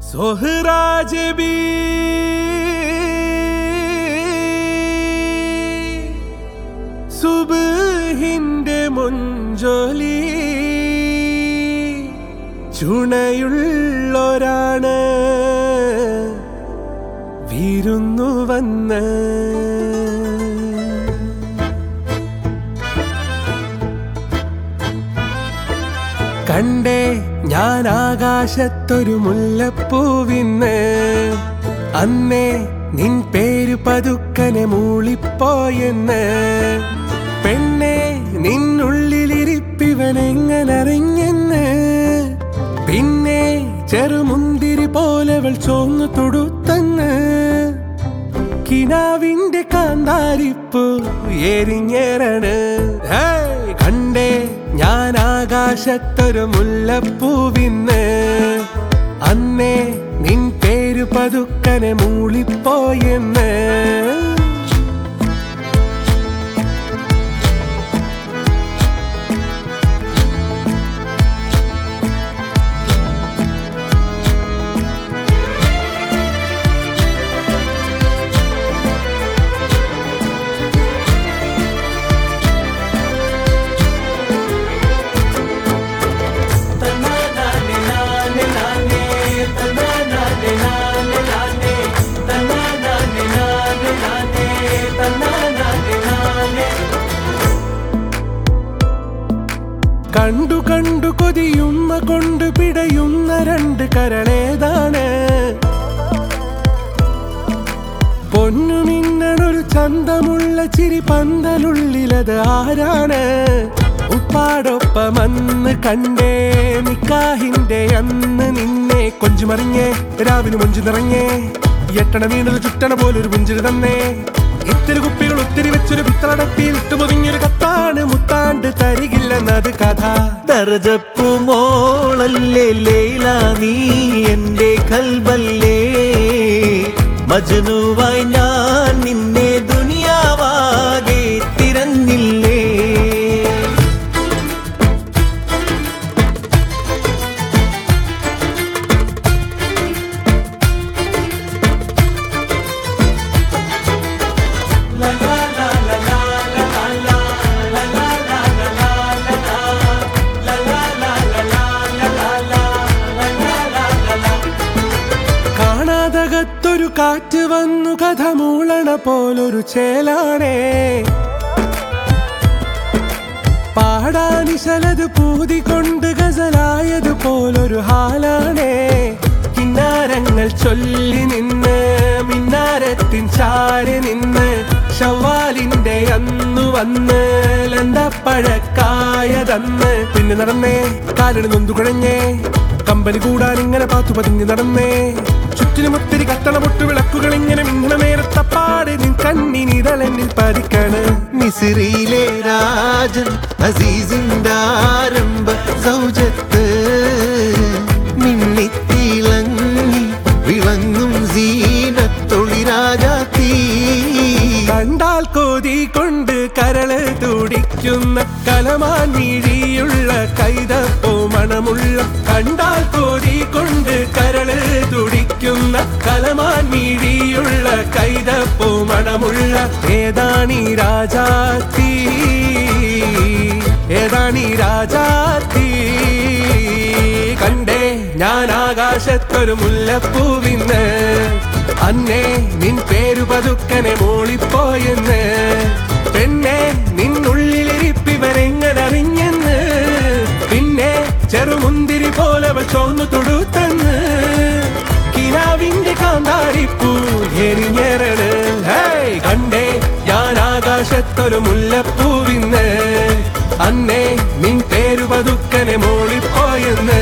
സൊഹ്റാജ് B സുബഹിന്റെ മുഞ്ചൊലി ചുണയുള്ളൊരാണ് വിരുന്നു വന്ന് കണ്ടേ ഞാൻ ആകാശത്തൊരു മുല്ലപ്പൂവിന്ന് അന്നേ നിൻ പേര് പതുക്കനെ മൂളിപ്പോയെന്ന് പെണ്ണെ നിന്നുള്ളിലിരിപ്പിവൻ എങ്ങനറിഞ്ഞെന്ന് പിന്നെ ചെറുമുന്തിരി പോലവൾ ചോന്നു തൊടുത്തന്ന് കിനാവിന്റെ കാന്താരിപ്പു എരിഞ്ഞേറാണ് ഹേയ്, കണ്ടേ ഞാൻ ആകാശത്തൊരു മുല്ലപ്പൂവിന്ന് അന്നേ നിൻ പേര് പതുക്കനെ മൂളിപ്പോയെന്ന് കണ്ടു കണ്ടു കൊതിയുമ്മ കൊണ്ട് പിടയുന്ന രണ്ട് കരളേതാണ് പൊന്നുമിന്നണൊരു ചന്തമുള്ള ചിരി പന്തലുള്ളിലത് ആരാണ് ഉപ്പാടൊപ്പമന്ന് കണ്ടേ നിക്കാഹിന്റെ അന്ന് നിന്നെ കൊഞ്ചുമറിഞ്ഞേ രാവിലെ മൊഞ്ചു നിറഞ്ഞേ എട്ടണ വീണത് ചുറ്റണ പോലൊരു പുഞ്ചിരി തന്നേ ഇത്തിരി കുപ്പികൾ ഒത്തിരി വെച്ചൊരു പിത്തളടപ്പിൽ ഇട്ടുപൊതിഞ്ഞൊരു കത്താണ് മുത്താണ്ട് തരികില്ലെന്നത് കഥ ദർജപ്പു മോളല്ലേ ലൈല നീ എന്റെ കൽബല്ലേ മജനുവായി ഞാൻ നിന്നെ ദുനിയാവാകെ തിരഞ്ഞില്ലേ കാണാതകത്തൊരു കാറ്റ് വന്നു കഥ മൂളണ പോലൊരു ചേലാണേ പാടാനിശലത് പൂതികൊണ്ട് ഗസലായത് പോലൊരു ഹാലാണേ കിന്നാരങ്ങൾ ചൊല്ലി നിന്ന് മിന്നാരത്തിൻ ചാരി നിന്ന് ഷവാലിന്റെ അന്നു വന്ന് ലന്തപ്പഴക്കായതന്ന് പിന്നെ നടന്നേ കാലിന് നൊന്തു കുഴഞ്ഞേ കമ്പനി കൂടാൻ ഇങ്ങനെ പാത്തു പതിഞ്ഞു നടന്നേ ചുറ്റിനും ഒത്തിരി കത്തണ പൊട്ടു വിളക്കുകൾ ഇങ്ങനെ മിന്നണ നേരത്തപ്പാട് നിൻ കണ്ണിനിതളെന്നിൽ പതിക്കണ് മിസിറിയിലെ രാജൻ അസീസിന്റെ ആരംഭ സൗജത്ത് മിന്നിത്തിളങ്ങി വിളങ്ങും സീനത്തൊളി രാജാത്തീ കണ്ടാൽ കോതി കൊണ്ട് കരള് തുടിക്കുന്ന കലമാൻ മിഴിയുള്ള കൈതപ്പോ മണമുള്ള കണ്ടാൽ കോതി കൊണ്ട് കരള് തുടിക്കുന്ന കലമാൻ മിഴിയുള്ള കൈതപ്പോ മണമുള്ള ഏതാണീ രാജാത്തി ഏതാണീ രാജാത്തി കണ്ടേ ഞാൻ ആകാശത്തൊരു മുല്ലപ്പൂവിന്ന് അന്നേ നിൻ പേരു പതുക്കനെ മൂളിപ്പോയെന്ന് പെണ്ണെ നിന്നുള്ളിലിരിപ്പിവരെങ്ങനറിഞ്ഞെന്ന് പിന്നെ ചെറുമുന്തിരി പോലെ ചോന്നു തൊടുത്തെന്ന് കിനാവിന്റെ കാന്താരിപ്പൂ എരിഞ്ഞേറണ് ഹേയ് കണ്ടേ ഞാൻ ആകാശത്തൊരു മുല്ലപ്പൂവിന്ന് അന്നേ നിൻ പേരു പതുക്കനെ മൂളിപ്പോയെന്ന്